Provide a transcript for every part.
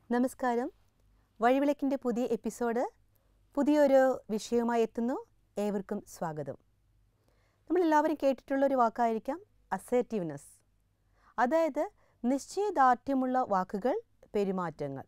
നമസ്കാരം വഴിവിളക്കിൻ്റെ പുതിയ എപ്പിസോഡ് പുതിയൊരു വിഷയവുമായി എത്തുന്നു ഏവർക്കും സ്വാഗതം നമ്മളെല്ലാവരും കേട്ടിട്ടുള്ള ഒരു വാക്കായിരിക്കാം അസേർട്ടീവ്നെസ് അതായത് നിശ്ചയദാർഢ്യമുള്ള വാക്കുകൾ പെരുമാറ്റങ്ങൾ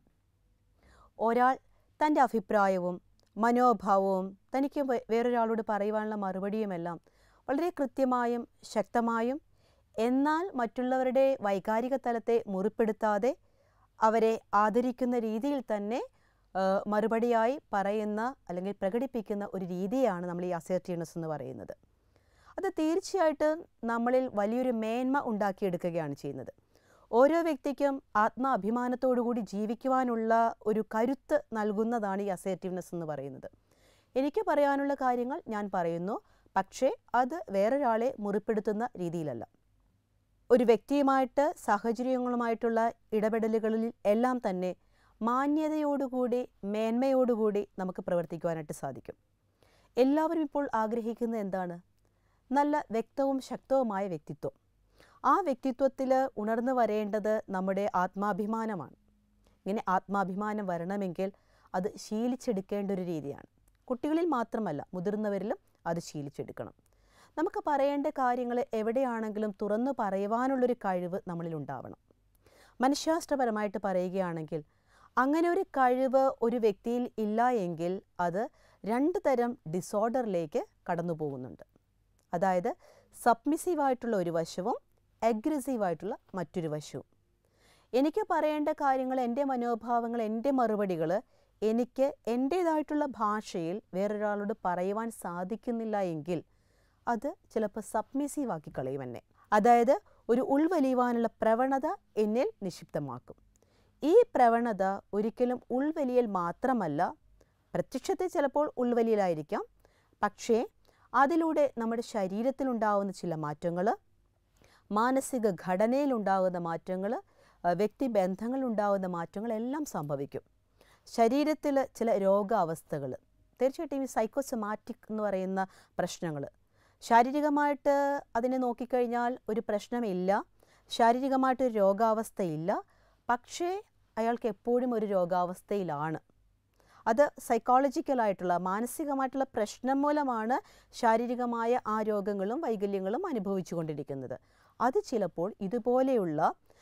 ഒരാൾ തൻ്റെ അഭിപ്രായവും മനോഭാവവും തനിക്ക് വേ- വേറൊരാളോട് പറയുവാനുള്ള മറുപടിയുമെല്ലാം വളരെ കൃത്യമായും ശക്തമായും എന്നാൽ മറ്റുള്ളവരുടെ വൈകാരിക തലത്തെ മുറിപ്പെടുത്താതെ അവരെ ആദരിക്കുന്ന രീതിയിൽ തന്നെ ആ, മറുപടിയായി പറയുന്ന അല്ലെങ്കിൽ പ്രകടിപ്പിക്കുന്ന ഒരു രീതിയാണ് നമ്മൾ ഈ അസേർട്ടീവ്നെസ് എന്ന് പറയുന്നത് അത് തീർച്ചയായിട്ടും നമ്മളിൽ വലിയൊരു മേന്മ ഉണ്ടാക്കിയെടുക്കുകയാണ് ചെയ്യുന്നത് ഓരോ വ്യക്തിക്കും ആത്മാഭിമാനത്തോടുകൂടി ജീവിക്കുവാനുള്ള ഒരു കരുത്ത് നൽകുന്നതാണ് ഈ അസേർട്ടീവ്നെസ് എന്ന് പറയുന്നത് എനിക്ക് പറയാനുള്ള കാര്യങ്ങൾ ഞാൻ പറയുന്നു പക്ഷേ അത് വേറൊരാളെ മുറിപ്പെടുത്തുന്ന രീതിയിലല്ല ഒരു വ്യക്തിയുമായിട്ട് സാഹചര്യങ്ങളുമായിട്ടുള്ള ഇടപെടലുകളിൽ എല്ലാം തന്നെ മാന്യതയോടുകൂടി മേന്മയോടുകൂടി നമുക്ക് പ്രവർത്തിക്കുവാനായിട്ട് സാധിക്കും എല്ലാവരും ഇപ്പോൾ ആഗ്രഹിക്കുന്നത് എന്താണ് നല്ല വ്യക്തവും ശക്തവുമായ വ്യക്തിത്വം ആ വ്യക്തിത്വത്തിൽ ഉണർന്നു വരേണ്ടത് നമ്മുടെ ആത്മാഭിമാനമാണ് ഇങ്ങനെ ആത്മാഭിമാനം വരണമെങ്കിൽ അത് ശീലിച്ചെടുക്കേണ്ട ഒരു രീതിയാണ് കുട്ടികളിൽ മാത്രമല്ല മുതിർന്നവരിലും അത് ശീലിച്ചെടുക്കണം നമുക്ക് പറയേണ്ട കാര്യങ്ങൾ എവിടെയാണെങ്കിലും തുറന്നു പറയുവാനുള്ളൊരു കഴിവ് നമ്മളിൽ ഉണ്ടാവണം മനഃശാസ്ത്രപരമായിട്ട് പറയുകയാണെങ്കിൽ അങ്ങനെ ഒരു കഴിവ് ഒരു വ്യക്തിയിൽ ഇല്ല എങ്കിൽ അത് രണ്ട് തരം ഡിസോർഡറിലേക്ക് കടന്നു പോകുന്നുണ്ട് അതായത് സബ്മിസീവായിട്ടുള്ള ഒരു വശവും അഗ്രസീവായിട്ടുള്ള മറ്റൊരു വശവും എനിക്ക് പറയേണ്ട കാര്യങ്ങൾ എൻ്റെ മനോഭാവങ്ങൾ എൻ്റെ മറുപടികൾ എനിക്ക് എൻ്റേതായിട്ടുള്ള ഭാഷയിൽ വേറൊരാളോട് പറയുവാൻ സാധിക്കുന്നില്ല എങ്കിൽ അത് ചിലപ്പോൾ സബ്മിസീവ് ആക്കി കളയും എന്നെ അതായത് ഒരു ഉൾവലിയുവാനുള്ള പ്രവണത എന്നിൽ നിക്ഷിപ്തമാക്കും ഈ പ്രവണത ഒരിക്കലും ഉൾവലിയൽ മാത്രമല്ല പ്രത്യക്ഷത്തിൽ ചിലപ്പോൾ ഉൾവലിയലായിരിക്കാം പക്ഷേ അതിലൂടെ നമ്മുടെ ശരീരത്തിലുണ്ടാവുന്ന ചില മാറ്റങ്ങൾ മാനസിക ഘടനയിലുണ്ടാകുന്ന മാറ്റങ്ങൾ വ്യക്തിബന്ധങ്ങളിലുണ്ടാകുന്ന മാറ്റങ്ങളെല്ലാം സംഭവിക്കും ശരീരത്തിൽ ചില രോഗാവസ്ഥകൾ തീർച്ചയായിട്ടും ഈ സൈക്കോസൊമാറ്റിക് എന്ന് പറയുന്ന പ്രശ്നങ്ങൾ ശാരീരികമായിട്ട് അതിനെ നോക്കിക്കഴിഞ്ഞാൽ ഒരു പ്രശ്നമില്ല ശാരീരികമായിട്ടൊരു രോഗാവസ്ഥയില്ല പക്ഷേ അയാൾക്ക് എപ്പോഴും ഒരു രോഗാവസ്ഥയിലാണ് അത് സൈക്കോളജിക്കലായിട്ടുള്ള മാനസികമായിട്ടുള്ള പ്രശ്നം മൂലമാണ് ശാരീരികമായ ആ രോഗങ്ങളും വൈകല്യങ്ങളും അനുഭവിച്ചു കൊണ്ടിരിക്കുന്നത് അത് ചിലപ്പോൾ ഇതുപോലെയുള്ള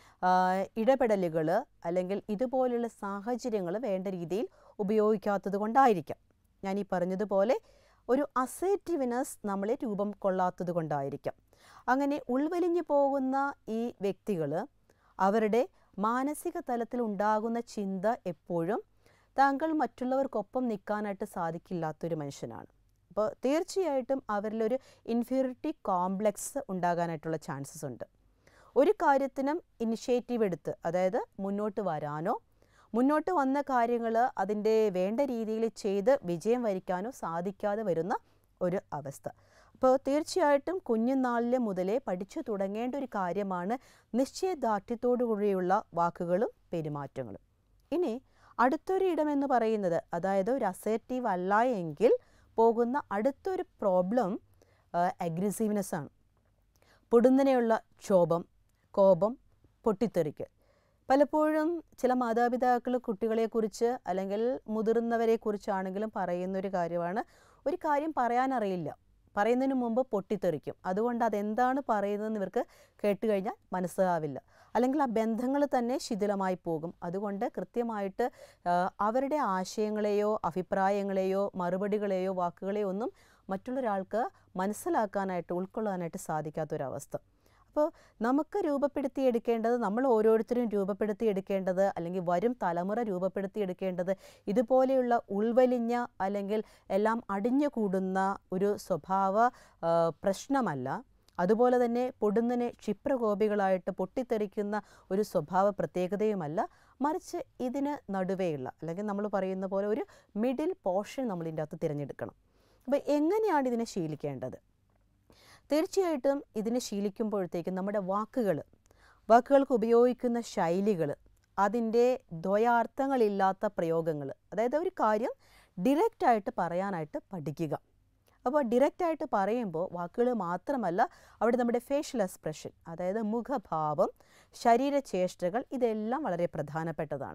ഇടപെടലുകൾ അല്ലെങ്കിൽ ഇതുപോലെയുള്ള സാഹചര്യങ്ങൾ വേണ്ട രീതിയിൽ ഉപയോഗിക്കാത്തത് കൊണ്ടായിരിക്കാം ഞാൻ ഈ പറഞ്ഞതുപോലെ ഒരു അസേർട്ടീവ്നെസ് നമ്മളെ രൂപം കൊള്ളാത്തത് കൊണ്ടായിരിക്കാം അങ്ങനെ ഉൾവലിഞ്ഞു പോകുന്ന ഈ വ്യക്തികൾ അവരുടെ മാനസിക തലത്തിൽ ഉണ്ടാകുന്ന ചിന്ത എപ്പോഴും താങ്കൾ മറ്റുള്ളവർക്കൊപ്പം നിൽക്കാനായിട്ട് സാധിക്കില്ലാത്തൊരു മനുഷ്യനാണ് അപ്പോൾ തീർച്ചയായിട്ടും അവരിലൊരു ഇൻഫീരിറ്റി കോംപ്ലക്സ് ഉണ്ടാകാനായിട്ടുള്ള ചാൻസസ് ഉണ്ട് ഒരു കാര്യത്തിനും ഇനിഷ്യേറ്റീവ് എടുത്ത് അതായത് മുന്നോട്ട് വരാനോ മുന്നോട്ട് വന്ന കാര്യങ്ങൾ അതിൻ്റെ വേണ്ട രീതിയിൽ ചെയ്ത് വിജയം വരിക്കാനോ സാധിക്കാതെ വരുന്ന ഒരു അവസ്ഥ അപ്പോൾ തീർച്ചയായിട്ടും കുഞ്ഞുനാളിൽ മുതലേ പഠിച്ചു തുടങ്ങേണ്ട ഒരു കാര്യമാണ് നിശ്ചയദാർഢ്യത്തോടു കൂടിയുള്ള വാക്കുകളും പെരുമാറ്റങ്ങളും ഇനി അടുത്തൊരു ഇടം എന്ന് പറയുന്നത് അതായത് ഒരു അസേർട്ടീവ് അല്ല എങ്കിൽ പോകുന്ന അടുത്തൊരു പ്രോബ്ലം അഗ്രസീവ്നെസ് ആണ് പൊടുന്നനെയുള്ള ക്ഷോഭം കോപം പൊട്ടിത്തെറിക്കൽ പലപ്പോഴും ചില മാതാപിതാക്കൾ കുട്ടികളെക്കുറിച്ച് അല്ലെങ്കിൽ മുതിർന്നവരെക്കുറിച്ചാണെങ്കിലും പറയുന്നൊരു കാര്യമാണ് ഒരു കാര്യം പറയാനറിയില്ല പറയുന്നതിന് മുമ്പ് പൊട്ടിത്തെറിക്കും അതുകൊണ്ട് അതെന്താണ് പറയുന്നതെന്ന് ഇവർക്ക് കേട്ട് കഴിഞ്ഞാൽ മനസ്സിലാവില്ല അല്ലെങ്കിൽ ആ ബന്ധങ്ങൾ തന്നെ ശിഥിലമായി പോകും അതുകൊണ്ട് കൃത്യമായിട്ട് ആ, അവരുടെ ആശയങ്ങളെയോ അഭിപ്രായങ്ങളെയോ മറുപടികളെയോ വാക്കുകളെയോ ഒന്നും മറ്റുള്ളൊരാൾക്ക് മനസ്സിലാക്കാനായിട്ട് ഉൾക്കൊള്ളാനായിട്ട് സാധിക്കാത്തൊരവസ്ഥ അപ്പോൾ നമുക്ക് രൂപപ്പെടുത്തിയെടുക്കേണ്ടത് നമ്മൾ ഓരോരുത്തരും രൂപപ്പെടുത്തിയെടുക്കേണ്ടത് അല്ലെങ്കിൽ വരും തലമുറ രൂപപ്പെടുത്തിയെടുക്കേണ്ടത് ഇതുപോലെയുള്ള ഉൾവലിഞ്ഞ അല്ലെങ്കിൽ എല്ലാം അടിഞ്ഞു കൂടുന്ന ഒരു സ്വഭാവ ആ, പ്രശ്നമല്ല അതുപോലെ തന്നെ പൊടുന്നനെ ക്ഷിപ്രകോപികളായിട്ട് പൊട്ടിത്തെറിക്കുന്ന ഒരു സ്വഭാവ പ്രത്യേകതയുമല്ല മറിച്ച് ഇതിന് നടുവേയുള്ള അല്ലെങ്കിൽ നമ്മൾ പറയുന്ന പോലെ ഒരു മിഡിൽ പോർഷൻ നമ്മൾ ഇതിൻ്റെ അകത്ത് തിരഞ്ഞെടുക്കണം അപ്പോൾ എങ്ങനെയാണ് ഇതിനെ ശീലിക്കേണ്ടത് തീർച്ചയായിട്ടും ഇതിനെ ശീലിക്കുമ്പോഴത്തേക്കും നമ്മുടെ വാക്കുകൾ വാക്കുകൾക്ക് ഉപയോഗിക്കുന്ന ശൈലികൾ അതിൻ്റെ ദ്വയാർത്ഥങ്ങളില്ലാത്ത പ്രയോഗങ്ങൾ അതായത് ഒരു കാര്യം ഡിറക്റ്റായിട്ട് പറയാനായിട്ട് പഠിക്കുക അപ്പോൾ ഡിറക്റ്റായിട്ട് പറയുമ്പോൾ വാക്കുകൾ മാത്രമല്ല അവിടെ നമ്മുടെ ഫേഷ്യൽ എക്സ്പ്രഷൻ അതായത് മുഖഭാവം ശരീരചേഷ്ടകൾ ഇതെല്ലാം വളരെ പ്രധാനപ്പെട്ടതാണ്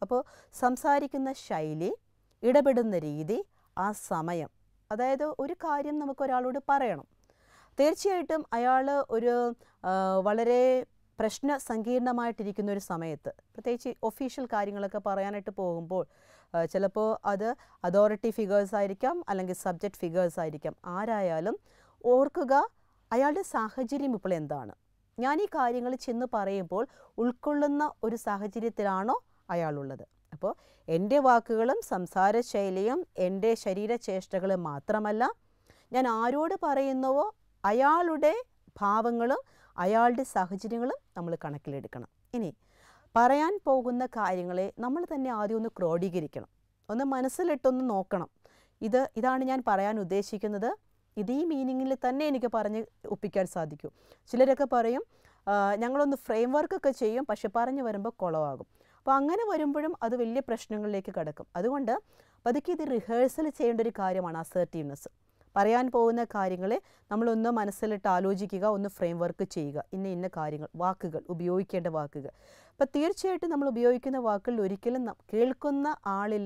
അപ്പോൾ സംസാരിക്കുന്ന ശൈലി ഇടപെടുന്ന രീതി ആ സമയം അതായത് ഒരു കാര്യം നമുക്ക് ഒരാളോട് പറയണം തീർച്ചയായിട്ടും അയാൾ ഒരു ആ, വളരെ പ്രശ്ന സങ്കീർണമായിട്ടിരിക്കുന്ന ഒരു സമയത്ത് പ്രത്യേകിച്ച് ഒഫീഷ്യൽ കാര്യങ്ങളൊക്കെ പറയാനായിട്ട് പോകുമ്പോൾ ആ, ചിലപ്പോൾ അത് അതോറിറ്റി ഫിഗേഴ്സ് ആയിരിക്കാം അല്ലെങ്കിൽ സബ്ജക്റ്റ് ഫിഗേഴ്സ് ആയിരിക്കാം ആരായാലും ഓർക്കുക അയാളുടെ സാഹചര്യം ഇപ്പോൾ എന്താണ് ഞാൻ ഈ കാര്യങ്ങൾ ചെന്ന് പറയുമ്പോൾ ഉൾക്കൊള്ളുന്ന ഒരു സാഹചര്യത്തിലാണോ അയാളുള്ളത് അപ്പോൾ എൻ്റെ വാക്കുകളും സംസാര ശൈലിയും എൻ്റെ ശരീരചേഷ്ടകളും മാത്രമല്ല ഞാൻ ആരോട് പറയുന്നുവോ അയാളുടെ ഭാവങ്ങളും അയാളുടെ സാഹചര്യങ്ങളും നമ്മൾ കണക്കിലെടുക്കണം ഇനി പറയാൻ പോകുന്ന കാര്യങ്ങളെ നമ്മൾ തന്നെ ആദ്യം ഒന്ന് ക്രോഡീകരിക്കണം ഒന്ന് മനസ്സിലിട്ടൊന്ന് നോക്കണം ഇത് ഇതാണ് ഞാൻ പറയാൻ ഉദ്ദേശിക്കുന്നത് ഇത് ഈ മീനിങ്ങിൽ തന്നെ എനിക്ക് പറഞ്ഞ് ഒപ്പിക്കാൻ സാധിക്കും ചിലരൊക്കെ പറയും "ആ, ഞങ്ങളൊന്ന് ഫ്രെയിം വർക്കൊക്കെ ചെയ്യും പക്ഷെ പറഞ്ഞു വരുമ്പോൾ കുളമാകും അപ്പോൾ അങ്ങനെ വരുമ്പോഴും അത് വലിയ പ്രശ്നങ്ങളിലേക്ക് കിടക്കും അതുകൊണ്ട് പതുക്കെ ഇത് റിഹേഴ്സൽ ചെയ്യേണ്ട ഒരു കാര്യമാണ് അസേർട്ടീവ്നെസ് പറയാൻ പോകുന്ന കാര്യങ്ങളെ നമ്മളൊന്ന് മനസ്സിലിട്ട് ആലോചിക്കുക ഒന്ന് ഫ്രെയിം വർക്ക് ചെയ്യുക ഇന്ന ഇന്ന കാര്യങ്ങൾ വാക്കുകൾ ഉപയോഗിക്കേണ്ട വാക്കുകൾ അപ്പോൾ തീർച്ചയായിട്ടും നമ്മൾ ഉപയോഗിക്കുന്ന വാക്കുകളിൽ ഒരിക്കലും ന- കേൾക്കുന്ന ആളിൽ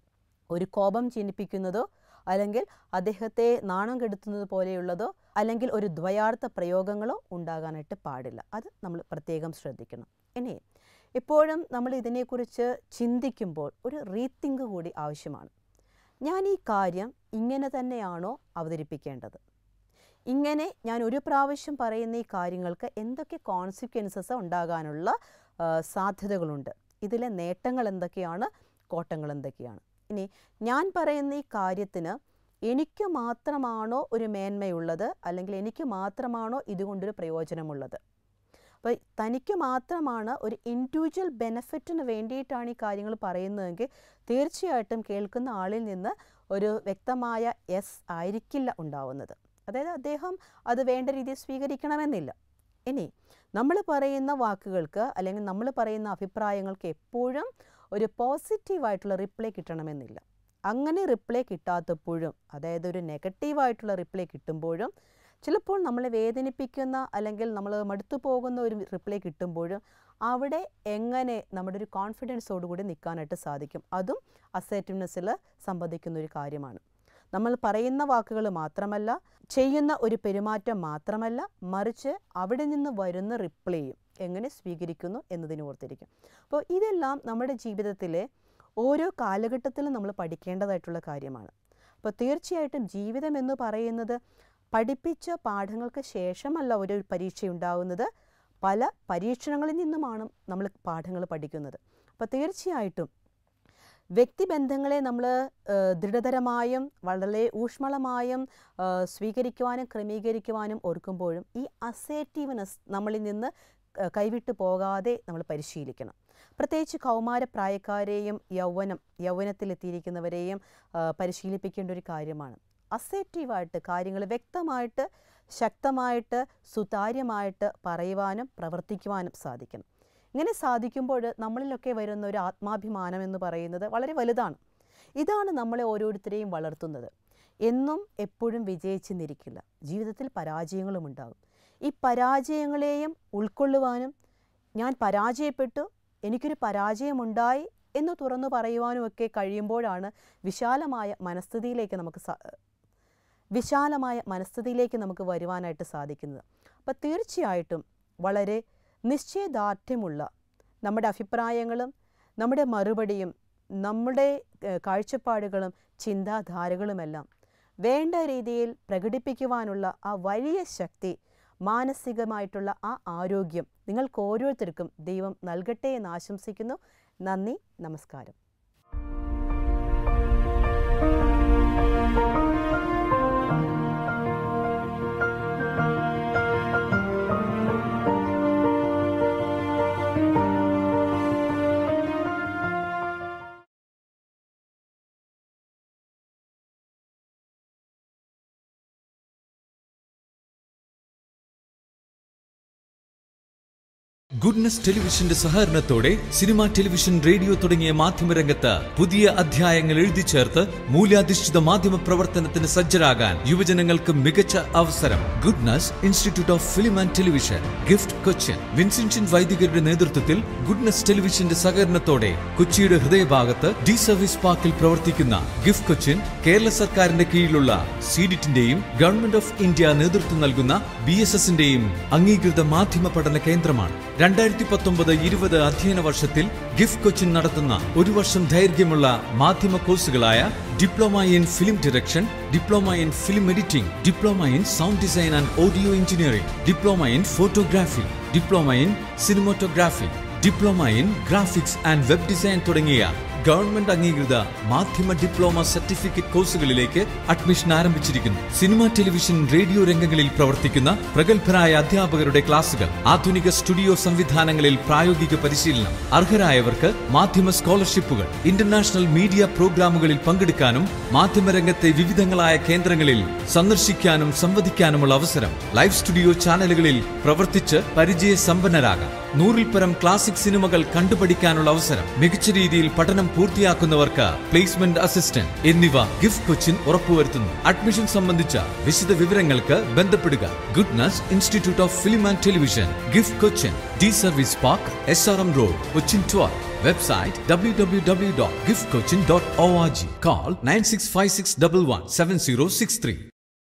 ഒരു കോപം ജനിപ്പിക്കുന്നതോ അല്ലെങ്കിൽ അദ്ദേഹത്തെ നാണം കെടുത്തുന്നത് പോലെയുള്ളതോ അല്ലെങ്കിൽ ഒരു ദ്വയാർത്ഥ പ്രയോഗങ്ങളോ ഉണ്ടാകാനായിട്ട് പാടില്ല അത് നമ്മൾ പ്രത്യേകം ശ്രദ്ധിക്കണം ഇനി എപ്പോഴും നമ്മൾ ഇതിനെക്കുറിച്ച് ചിന്തിക്കുമ്പോൾ ഒരു റീത്തിങ്ക് കൂടി ആവശ്യമാണ് ഞാൻ ഈ കാര്യം ഇങ്ങനെ തന്നെയാണോ അവതരിപ്പിക്കേണ്ടത് ഇങ്ങനെ ഞാൻ ഒരു പ്രാവശ്യം പറയുന്ന ഈ കാര്യങ്ങൾക്ക് എന്തൊക്കെ കോൺസിക്വൻസസ് ഉണ്ടാകാനുള്ള ആ, സാധ്യതകളുണ്ട് ഇതിലെ നേട്ടങ്ങൾ എന്തൊക്കെയാണ് കോട്ടങ്ങൾ എന്തൊക്കെയാണ് ഇനി ഞാൻ പറയുന്ന ഈ കാര്യത്തിന് എനിക്ക് മാത്രമാണോ ഒരു മേന്മയുള്ളത് അല്ലെങ്കിൽ എനിക്ക് മാത്രമാണോ ഇതുകൊണ്ടൊരു പ്രയോജനമുള്ളത് അപ്പോൾ തനിക്ക് മാത്രമാണ് ഒരു ഇൻഡിവിജ്വൽ ബെനഫിറ്റിന് വേണ്ടിയിട്ടാണ് ഈ കാര്യങ്ങൾ പറയുന്നതെങ്കിൽ തീർച്ചയായിട്ടും കേൾക്കുന്ന ആളിൽ നിന്ന് ഒരു വ്യക്തമായ യെസ് ആയിരിക്കില്ല ഉണ്ടാവുന്നത് അതായത് അദ്ദേഹം അത് വേണ്ട രീതിയിൽ സ്വീകരിക്കണമെന്നില്ല ഇനി നമ്മൾ പറയുന്ന വാക്കുകൾക്ക് അല്ലെങ്കിൽ നമ്മൾ പറയുന്ന അഭിപ്രായങ്ങൾക്ക് എപ്പോഴും ഒരു പോസിറ്റീവായിട്ടുള്ള റിപ്ലൈ കിട്ടണമെന്നില്ല അങ്ങനെ റിപ്ലൈ കിട്ടാത്തപ്പോഴും അതായത് ഒരു നെഗറ്റീവായിട്ടുള്ള റിപ്ലൈ കിട്ടുമ്പോഴും ചിലപ്പോൾ നമ്മളെ വേദനിപ്പിക്കുന്ന അല്ലെങ്കിൽ നമ്മൾ മടുത്തു പോകുന്ന ഒരു റിപ്ലൈ കിട്ടുമ്പോഴും അവിടെ എങ്ങനെ നമ്മുടെ ഒരു കോൺഫിഡൻസോടുകൂടി നിൽക്കാനായിട്ട് സാധിക്കും അതും അസേറ്റീവ്നെസ്സിൽ സംബന്ധിക്കുന്ന ഒരു കാര്യമാണ് നമ്മൾ പറയുന്ന വാക്കുകൾ മാത്രമല്ല ചെയ്യുന്ന ഒരു പെരുമാറ്റം മാത്രമല്ല മറിച്ച് അവിടെ നിന്ന് വരുന്ന റിപ്ലൈയും എങ്ങനെ സ്വീകരിക്കുന്നു എന്നതിനെ ഓർത്തിരിക്കും അപ്പോൾ ഇതെല്ലാം നമ്മുടെ ജീവിതത്തിലെ ഓരോ കാലഘട്ടത്തിലും നമ്മൾ പഠിക്കേണ്ടതായിട്ടുള്ള കാര്യമാണ് അപ്പോൾ തീർച്ചയായിട്ടും ജീവിതം എന്ന് പറയുന്നത് പഠിപ്പിച്ച പാഠങ്ങൾക്ക് ശേഷമല്ല ഒരു പരീക്ഷ ഉണ്ടാകുന്നത് പല പരീക്ഷണങ്ങളിൽ നിന്നുമാണ് നമ്മൾ പാഠങ്ങൾ പഠിക്കുന്നത് അപ്പോൾ തീർച്ചയായിട്ടും വ്യക്തിബന്ധങ്ങളെ നമ്മൾ ദൃഢതരമായും വളരെ ഊഷ്മളമായും ആ, സ്വീകരിക്കുവാനും ക്രമീകരിക്കുവാനും ഓർക്കുമ്പോഴും ഈ അസേറ്റീവ്നെസ് നമ്മളിൽ നിന്ന് ക- കൈവിട്ടു പോകാതെ നമ്മൾ പരിശീലിക്കണം പ്രത്യേകിച്ച് കൗമാരപ്രായക്കാരെയും യൗവനം യൗവനത്തിലെത്തിയിരിക്കുന്നവരെയും ആ, പരിശീലിപ്പിക്കേണ്ട ഒരു കാര്യമാണ് അസേറ്റീവായിട്ട് കാര്യങ്ങൾ വ്യക്തമായിട്ട് ശക്തമായിട്ട് സുതാര്യമായിട്ട് പറയുവാനും പ്രവർത്തിക്കുവാനും സാധിക്കണം ഇങ്ങനെ സാധിക്കുമ്പോൾ നമ്മളിലൊക്കെ വരുന്ന ഒരു ആത്മാഭിമാനം എന്ന് പറയുന്നത് വളരെ വലുതാണ് ഇതാണ് നമ്മളെ ഓരോരുത്തരെയും വളർത്തുന്നത് എന്നും എപ്പോഴും വിജയിച്ചെന്നിരിക്കില്ല ജീവിതത്തിൽ പരാജയങ്ങളും ഉണ്ടാകും ഈ പരാജയങ്ങളെയും ഉൾക്കൊള്ളുവാനും ഞാൻ പരാജയപ്പെട്ടു എനിക്കൊരു പരാജയമുണ്ടായി എന്ന് തുറന്നു പറയുവാനുമൊക്കെ കഴിയുമ്പോഴാണ് വിശാലമായ മനസ്ഥിതിയിലേക്ക് നമുക്ക് സ- വിശാലമായ മനസ്ഥിതിയിലേക്ക് നമുക്ക് വരുവാനായിട്ട് സാധിക്കുന്നത് അപ്പോൾ തീർച്ചയായിട്ടും വളരെ നിശ്ചയദാർഢ്യമുള്ള നമ്മുടെ അഭിപ്രായങ്ങളും നമ്മുടെ മറുപടിയും നമ്മുടെ ഏഹ്, കാഴ്ചപ്പാടുകളും ചിന്താധാരകളുമെല്ലാം വേണ്ട രീതിയിൽ പ്രകടിപ്പിക്കുവാനുള്ള ആ വലിയ ശക്തി മാനസികമായിട്ടുള്ള ആ ആരോഗ്യം നിങ്ങൾക്ക് ഓരോരുത്തർക്കും ദൈവം നൽകട്ടെ എന്ന് ആശംസിക്കുന്നു നന്ദി നമസ്കാരം ഗുഡ്നസ് ടെലിവിഷന്റെ സഹകരണത്തോടെ സിനിമ ടെലിവിഷൻ റേഡിയോ തുടങ്ങിയ മാധ്യമരംഗത്ത് പുതിയ അധ്യായങ്ങൾ എഴുതി ചേർത്ത് മൂല്യാധിഷ്ഠിത മാധ്യമ പ്രവർത്തനത്തിന് സജ്ജരാകാൻ യുവജനങ്ങൾക്ക് മികച്ച അവസരം Goodness Institute of Film and Television GIFT Cochin Vincentian വൈദികരുടെ നേതൃത്വത്തിൽ ഗുഡ്നസ് ടെലിവിഷന്റെ സഹകരണത്തോടെ കൊച്ചിയുടെ ഹൃദയഭാഗത്ത് ഡി സർവീസ് പാർക്കിൽ പ്രവർത്തിക്കുന്ന ഗിഫ്റ്റ് കൊച്ചിൻ കേരള സർക്കാരിന്റെ കീഴിലുള്ള സീഡിറ്റിന്റെയും ഗവൺമെന്റ് ഓഫ് ഇന്ത്യ നേതൃത്വം നൽകുന്ന ബി എസ് എസിന്റെയും അംഗീകൃത മാധ്യമ പഠന കേന്ദ്രമാണ് രണ്ടായിരത്തി പത്തൊമ്പത് ഇരുപത് അധ്യയന വർഷത്തിൽ ഗിഫ്റ്റ് കൊച്ചിൻ നടത്തുന്ന ഒരു വർഷം ദൈർഘ്യമുള്ള മാധ്യമ കോഴ്സുകളായ diploma in film direction diploma in film editing diploma in sound design and audio engineering diploma in photography diploma in cinematography diploma in graphics and web design തുടങ്ങിയ ഗവൺമെന്റ് അംഗീകൃത മാധ്യമ ഡിപ്ലോമ സർട്ടിഫിക്കറ്റ് കോഴ്സുകളിലേക്ക് അഡ്മിഷൻ ആരംഭിച്ചിരിക്കുന്നു cinema television radio രംഗങ്ങളിൽ പ്രവർത്തിക്കുന്ന പ്രഗത്ഭരായ അധ്യാപകരുടെ ക്ലാസുകൾ ആധുനിക സ്റ്റുഡിയോ സംവിധാനങ്ങളിൽ പ്രായോഗിക പരിശീലനം അർഹരായവർക്ക് മാധ്യമ സ്കോളർഷിപ്പുകൾ ഇന്റർനാഷണൽ മീഡിയ പ്രോഗ്രാമുകളിൽ പങ്കെടുക്കാനും മാധ്യമരംഗത്തെ വിവിധങ്ങളായ കേന്ദ്രങ്ങളിൽ സന്ദർശിക്കാനും സംവദിക്കാനുമുള്ള അവസരം ലൈവ് സ്റ്റുഡിയോ ചാനലുകളിൽ പ്രവർത്തിച്ച് പരിചയസമ്പന്നരാകാം നൂറിൽ പരം ക്ലാസിക് സിനിമകൾ കണ്ടുപഠിക്കാനുള്ള അവസരം മികച്ച രീതിയിൽ പഠനം പൂർത്തിയാക്കുന്നവർക്ക് പ്ലേസ്മെന്റ് അസിസ്റ്റന്റ് എന്നിവ ഗിഫ്റ്റ് കൊച്ചിൻ ഉറപ്പുവരുത്തുന്നു അഡ്മിഷൻ സംബന്ധിച്ച വിശദ വിവരങ്ങൾക്ക് ബന്ധപ്പെടുക Goodness Institute of Film and Television GIFT Cochin D service park S R M road Cochin twelve Website www.giftcoaching.org. Call 9656117063.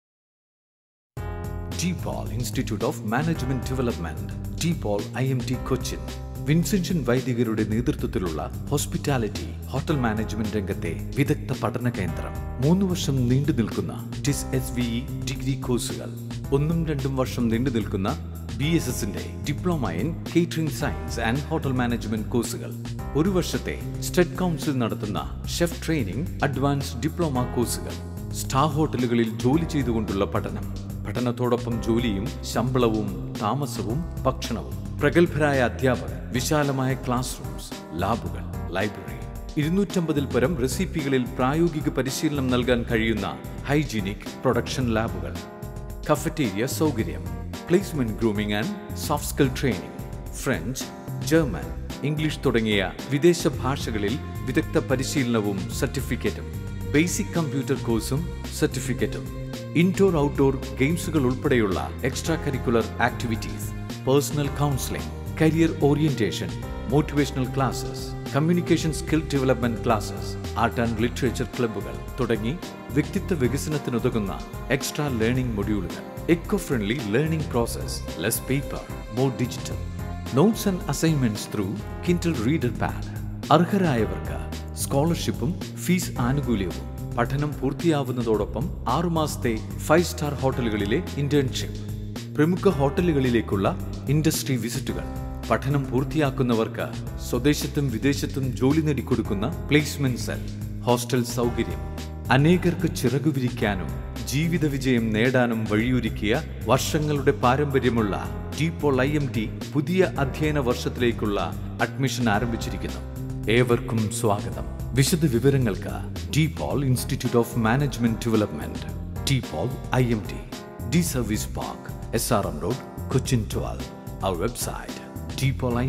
DPOL Institute of Management Development, DPOL IMT Cochin. Vincentian വൈദികരുടെ നേതൃത്വത്തിലുള്ള hospitality hotel management രംഗത്തെ വിദഗ്ധ പഠന കേന്ദ്രം മൂന്ന് വർഷം നീണ്ടു നിൽക്കുന്ന ടിസ് എസ് വി ഡിഗ്രി കോഴ്സുകൾ ഒന്നും രണ്ടും വർഷം നീണ്ടു നിൽക്കുന്ന ബി എസ് എസിന്റെ diploma in catering science and hotel management കോഴ്സുകൾ ഒരു വർഷത്തെ സ്റ്റഡ് കൗൺസിൽ നടത്തുന്ന ഷെഫ് ട്രെയിനിംഗ് അഡ്വാൻസ് ഡിപ്ലോമ കോഴ്സുകൾ സ്റ്റാർ ഹോട്ടലുകളിൽ ജോലി ചെയ്തുകൊണ്ടുള്ള പഠനം പഠനത്തോടൊപ്പം ജോലിയും ശമ്പളവും താമസവും ഭക്ഷണവും പ്രഗത്ഭരായ അധ്യാപകർ വിശാലമായ ക്ലാസ് റൂംസ് ലാബുകൾ ലൈബ്രറി ഇരുന്നൂറ്റമ്പതിൽ പരം റെസിപ്പികളിൽ പ്രായോഗിക പരിശീലനം നൽകാൻ കഴിയുന്ന ഹൈജീനിക് പ്രൊഡക്ഷൻ ലാബുകൾ കഫറ്റേരിയ സൗകര്യം placement grooming and soft skill training French German English തുടങ്ങിയ വിദേശ ഭാഷകളിൽ വിദഗ്ധ പരിശീലനവും സർട്ടിഫിക്കറ്റും ബേസിക് കമ്പ്യൂട്ടർ കോഴ്സും സർട്ടിഫിക്കറ്റും ഇൻഡോർ ഔട്ട്ഡോർ ഗെയിംസുകൾ ഉൾപ്പെടെയുള്ള extra curricular activities personal counselling career orientation motivational classes communication skill development classes art and literature ക്ലബ്ബുകൾ തുടങ്ങി വ്യക്തിത്വ വികസനത്തിനുതകുന്ന എക്സ്ട്രാ ലേണിംഗ് മൊഡ്യൂളുകൾ eco friendly learning process less paper more digital notes and assignments through Kindle reader pad അർഹരായവർക്ക് സ്കോളർഷിപ്പും fees ആനുകൂല്യവും പഠനം പൂർത്തിയാവുന്നതോടൊപ്പം ആറുമാസത്തെ ഫൈവ് സ്റ്റാർ ഹോട്ടലുകളിലെ ഇന്റേൺഷിപ്പ് പ്രമുഖ ഹോട്ടലുകളിലേക്കുള്ള ഇൻഡസ്ട്രി വിസിറ്റുകൾ പഠനം പൂർത്തിയാക്കുന്നവർക്ക് സ്വദേശത്തും വിദേശത്തും ജോലി നേടിക്കൊടുക്കുന്ന പ്ലേസ്മെന്റ് സെൽ ഹോസ്റ്റൽ സൗകര്യം അനേകർക്ക് ചിറകു വിരിക്കാനും ജീവിത വിജയം നേടാനും വഴിയൊരുക്കിയ വർഷങ്ങളുടെ പാരമ്പര്യമുള്ള ഡീപോൾ ഐ എം ടി പുതിയ അധ്യയന വർഷത്തിലേക്കുള്ള അഡ്മിഷൻ ആരംഭിച്ചിരിക്കുന്നു ഏവർക്കും സ്വാഗതം വിശദ വിവരങ്ങൾക്ക് DePaul Institute of Management Development DePaul I M T D service park S R M road Cochin twelve our website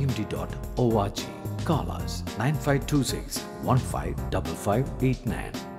dpolimt.org. Call us 9526 155589.